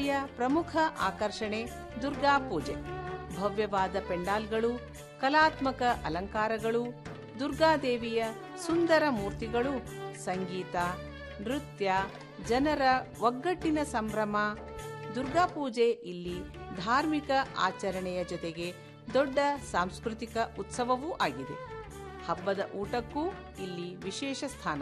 ದೇವಿಯ ಪ್ರಮುಖ ಆಕರ್ಷಣೆ ದುರ್ಗಾ ಪೂಜೆ ಭವ್ಯವಾದ ಪೆಂಡಾಲ್ಗಳು ಕಲಾತ್ಮಕ ಅಲಂಕಾರಗಳು ದುರ್ಗಾದೇವಿಯ ಸುಂದರ ಮೂರ್ತಿಗಳು ಸಂಗೀತ ನೃತ್ಯ ಜನರ ಒಗ್ಗಟ್ಟಿನ ಸಂಭ್ರಮ ದುರ್ಗಾ ಪೂಜೆ ಇಲ್ಲಿ ಧಾರ್ಮಿಕ ಆಚರಣೆಯ ಜೊತೆಗೆ ದೊಡ್ಡ ಸಾಂಸ್ಕೃತಿಕ ಉತ್ಸವವೂ ಆಗಿದೆ ಹಬ್ಬದ ಊಟಕ್ಕೂ ಇಲ್ಲಿ ವಿಶೇಷ ಸ್ಥಾನ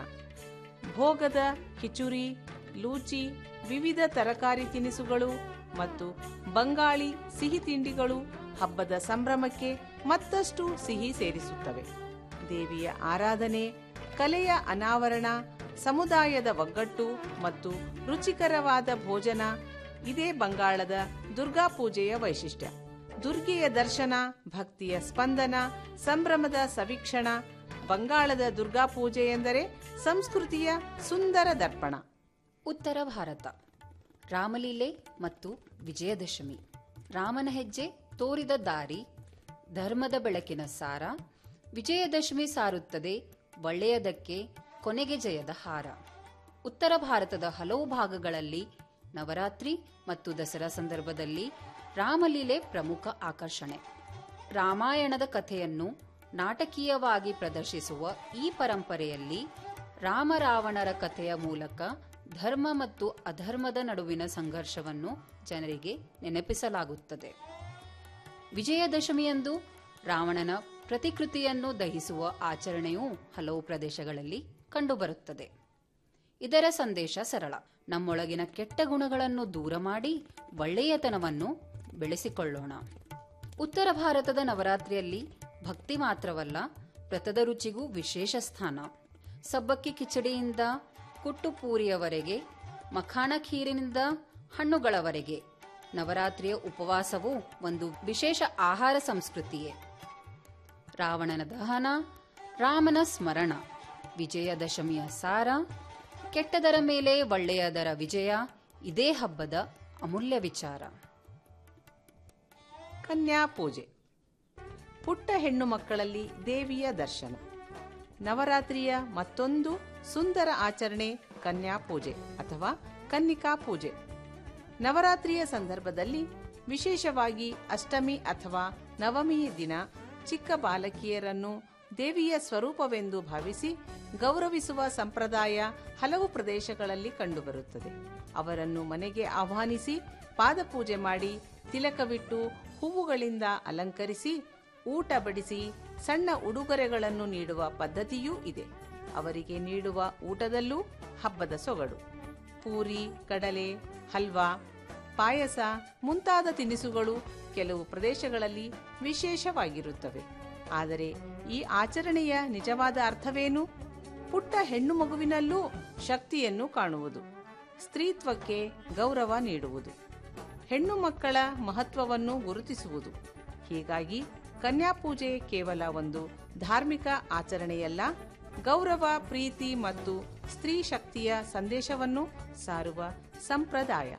ಭೋಗದ ಕಿಚುರಿ ಲೂಚಿ ವಿವಿಧ ತರಕಾರಿ ತಿನಿಸುಗಳು ಮತ್ತು ಬಂಗಾಳಿ ಸಿಹಿ ತಿಂಡಿಗಳು ಹಬ್ಬದ ಸಂಭ್ರಮಕ್ಕೆ ಮತ್ತಷ್ಟು ಸಿಹಿ ಸೇರಿಸುತ್ತವೆ ದೇವಿಯ ಆರಾಧನೆ ಕಲೆಯ ಅನಾವರಣ ಸಮುದಾಯದ ಒಗ್ಗಟ್ಟು ಮತ್ತು ರುಚಿಕರವಾದ ಭೋಜನ ಇದೇ ಬಂಗಾಳದ ದುರ್ಗಾ ಪೂಜೆಯ ವೈಶಿಷ್ಟ್ಯ ದುರ್ಗೆಯ ದರ್ಶನ ಭಕ್ತಿಯ ಸ್ಪಂದನ ಸಂಭ್ರಮದ ಸವೀಕ್ಷಣ ಬಂಗಾಳದ ದುರ್ಗಾ ಪೂಜೆ ಎಂದರೆ ಸಂಸ್ಕೃತಿಯ ಸುಂದರ ದರ್ಪಣ ಉತ್ತರ ಭಾರತ ರಾಮಲೀಲೆ ಮತ್ತು ವಿಜಯದಶಮಿ ರಾಮನ ಹೆಜ್ಜೆ ತೋರಿದ ದಾರಿ ಧರ್ಮದ ಬೆಳಕಿನ ಸಾರ ವಿಜಯದಶಮಿ ಸಾರುತ್ತದೆ ಒಳ್ಳೆಯದಕ್ಕೆ ಕೊನೆಗೆ ಜಯದ ಹಾರ ಉತ್ತರ ಭಾರತದ ಹಲವು ಭಾಗಗಳಲ್ಲಿ ನವರಾತ್ರಿ ಮತ್ತು ದಸರಾ ಸಂದರ್ಭದಲ್ಲಿ ರಾಮಲೀಲೆ ಪ್ರಮುಖ ಆಕರ್ಷಣೆ ರಾಮಾಯಣದ ಕಥೆಯನ್ನು ನಾಟಕೀಯವಾಗಿ ಪ್ರದರ್ಶಿಸುವ ಈ ಪರಂಪರೆಯಲ್ಲಿ ರಾಮರಾವಣರ ಕಥೆಯ ಮೂಲಕ ಧರ್ಮ ಮತ್ತು ಅಧರ್ಮದ ನಡುವಿನ ಸಂಘರ್ಷವನ್ನು ಜನರಿಗೆ ನೆನಪಿಸಲಾಗುತ್ತದೆ ವಿಜಯದಶಮಿಯಂದು ರಾವಣನ ಪ್ರತಿಕೃತಿಯನ್ನು ದಹಿಸುವ ಆಚರಣೆಯೂ ಹಲವು ಪ್ರದೇಶಗಳಲ್ಲಿ ಕಂಡುಬರುತ್ತದೆ ಇದರ ಸಂದೇಶ ಸರಳ ನಮ್ಮೊಳಗಿನ ಕೆಟ್ಟ ಗುಣಗಳನ್ನು ದೂರ ಮಾಡಿ ಒಳ್ಳೆಯತನವನ್ನು ಬೆಳೆಸಿಕೊಳ್ಳೋಣ ಉತ್ತರ ಭಾರತದ ನವರಾತ್ರಿಯಲ್ಲಿ ಭಕ್ತಿ ಮಾತ್ರವಲ್ಲ ವ್ರತದ ರುಚಿಗೂ ವಿಶೇಷ ಸ್ಥಾನ ಸಬ್ಬಕ್ಕಿ ಕಿಚಡಿಯಿಂದ ಕುಟ್ಟು ಪೂರಿಯವರೆಗೆ ಮಖಾಣ ಖೀರಿನಿಂದ ಹಣ್ಣುಗಳವರೆಗೆ ನವರಾತ್ರಿಯ ಉಪವಾಸವು ಒಂದು ವಿಶೇಷ ಆಹಾರ ಸಂಸ್ಕೃತಿಯೇ ರಾವಣನ ದಹನ ರಾಮನ ಸ್ಮರಣ ವಿಜಯದಶಮಿಯ ಸಾರ ಕೆಟ್ಟದರ ಮೇಲೆ ಒಳ್ಳೆಯದರ ವಿಜಯ ಇದೇ ಹಬ್ಬದ ಅಮೂಲ್ಯ ವಿಚಾರ ಕನ್ಯಾ ಪೂಜೆ ಪುಟ್ಟ ಹೆಣ್ಣು ಮಕ್ಕಳಲ್ಲಿ ದೇವಿಯ ದರ್ಶನ ನವರಾತ್ರಿಯ ಮತ್ತೊಂದು ಸುಂದರ ಆಚರಣೆ ಕನ್ಯಾ ಪೂಜೆ ಅಥವಾ ಕನ್ನಿಕಾ ಪೂಜೆ ನವರಾತ್ರಿಯ ಸಂದರ್ಭದಲ್ಲಿ ವಿಶೇಷವಾಗಿ ಅಷ್ಟಮಿ ಅಥವಾ ನವಮಿಯ ದಿನ ಚಿಕ್ಕ ಬಾಲಕಿಯರನ್ನು ದೇವಿಯ ಸ್ವರೂಪವೆಂದು ಭಾವಿಸಿ ಗೌರವಿಸುವ ಸಂಪ್ರದಾಯ ಹಲವು ಪ್ರದೇಶಗಳಲ್ಲಿ ಕಂಡುಬರುತ್ತದೆ ಅವರನ್ನು ಮನೆಗೆ ಆಹ್ವಾನಿಸಿ ಪಾದಪೂಜೆ ಮಾಡಿ ತಿಲಕವಿಟ್ಟು ಹೂವುಗಳಿಂದ ಅಲಂಕರಿಸಿ ಊಟ ಬಡಿಸಿ ಸಣ್ಣ ಉಡುಗೊರೆಗಳನ್ನು ನೀಡುವ ಪದ್ಧತಿಯೂ ಇದೆ ಅವರಿಗೆ ನೀಡುವ ಊಟದಲ್ಲೂ ಹಬ್ಬದ ಸೊಗಡು ಪೂರಿ ಕಡಲೆ ಹಲ್ವಾ ಪಾಯಸ ಮುಂತಾದ ತಿನಿಸುಗಳು ಕೆಲವು ಪ್ರದೇಶಗಳಲ್ಲಿ ವಿಶೇಷವಾಗಿರುತ್ತವೆ ಆದರೆ ಈ ಆಚರಣೆಯ ನಿಜವಾದ ಅರ್ಥವೇನು ಪುಟ್ಟ ಹೆಣ್ಣು ಮಗುವಿನಲ್ಲೂ ಶಕ್ತಿಯನ್ನು ಕಾಣುವುದು ಸ್ತ್ರೀತ್ವಕ್ಕೆ ಗೌರವ ನೀಡುವುದು ಹೆಣ್ಣು ಮಕ್ಕಳ ಮಹತ್ವವನ್ನು ಗುರುತಿಸುವುದು ಹೀಗಾಗಿ ಕನ್ಯಾಪೂಜೆ ಕೇವಲ ಒಂದು ಧಾರ್ಮಿಕ ಆಚರಣೆಯಲ್ಲ ಗೌರವ ಪ್ರೀತಿ ಮತ್ತು ಸ್ತ್ರೀ ಶಕ್ತಿಯ ಸಂದೇಶವನ್ನು ಸಾರುವ ಸಂಪ್ರದಾಯ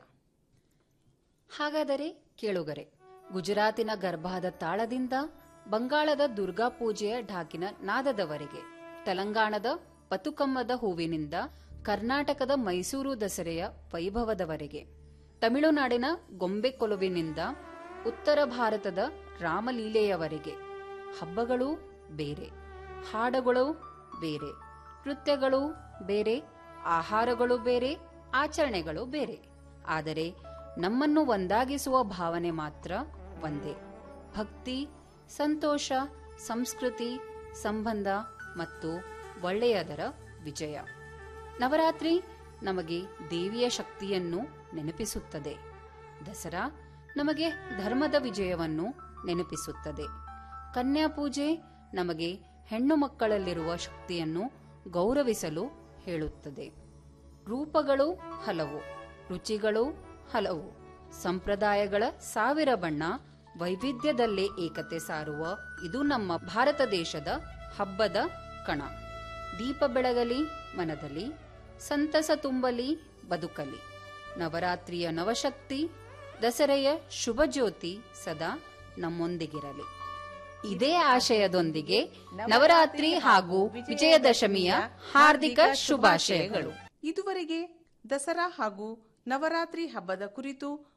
ಹಾಗಾದರೆ ಕೇಳುಗರೆ ಗುಜರಾತಿನ ಗರ್ಭಾದ ತಾಳದಿಂದ ಬಂಗಾಳದ ದುರ್ಗಾ ಪೂಜೆಯ ಢಾಕಿನ ನಾದದವರೆಗೆ ತೆಲಂಗಾಣದ ಬತುಕಮ್ಮದ ಹೂವಿನಿಂದ ಕರ್ನಾಟಕದ ಮೈಸೂರು ದಸರೆಯ ವೈಭವದವರೆಗೆ ತಮಿಳುನಾಡಿನ ಗೊಂಬೆ ಕೊಲುವಿನಿಂದ ಉತ್ತರ ಭಾರತದ ರಾಮಲೀಲೆಯವರೆಗೆ ಹಬ್ಬಗಳು ಬೇರೆ ಹಾಡುಗಳು ಬೇರೆ ನೃತ್ಯಗಳು ಬೇರೆ ಆಹಾರಗಳು ಬೇರೆ ಆಚರಣೆಗಳು ಬೇರೆ ಆದರೆ ನಮ್ಮನ್ನು ಒಂದಾಗಿಸುವ ಭಾವನೆ ಮಾತ್ರ ಒಂದೇ ಭಕ್ತಿ ಸಂತೋಷ ಸಂಸ್ಕೃತಿ ಸಂಬಂಧ ಮತ್ತು ಒಳ್ಳೆಯದರ ವಿಜಯ ನವರಾತ್ರಿ ನಮಗೆ ದೇವಿಯ ಶಕ್ತಿಯನ್ನು ನೆನಪಿಸುತ್ತದೆ ದಸರಾ ನಮಗೆ ಧರ್ಮದ ವಿಜಯವನ್ನು ನೆನಪಿಸುತ್ತದೆ ಕನ್ಯಾಪೂಜೆ ನಮಗೆ ಹೆಣ್ಣು ಮಕ್ಕಳಲ್ಲಿರುವ ಶಕ್ತಿಯನ್ನು ಗೌರವಿಸಲು ಹೇಳುತ್ತದೆ ರೂಪಗಳು ಹಲವು ರುಚಿಗಳು ಹಲವು ಸಂಪ್ರದಾಯಗಳ ಸಾವಿರ ಬಣ್ಣ ವೈವಿಧ್ಯದಲ್ಲೇ ಏಕತೆ ಸಾರುವ ಇದು ನಮ್ಮ ಭಾರತ ದೇಶದ ಹಬ್ಬದ ಕಣ ದೀಪ ಬೆಳಗಲಿ ಮನದಲ್ಲಿ ಸಂತಸ ತುಂಬಲಿ ಬದುಕಲಿ ನವರಾತ್ರಿಯ ನವಶಕ್ತಿ ದಸರೆಯ ಶುಭ ಜ್ಯೋತಿ ಸದಾ ನಮ್ಮೊಂದಿಗಿರಲಿ ಇದೇ ಆಶಯದೊಂದಿಗೆ ನವರಾತ್ರಿ ಹಾಗೂ ವಿಜಯದಶಮಿಯ ಹಾರ್ದಿಕ ಶುಭಾಶಯಗಳು ಇದುವರೆಗೆ ದಸರಾ ಹಾಗೂ ನವರಾತ್ರಿ ಹಬ್ಬದ ಕುರಿತು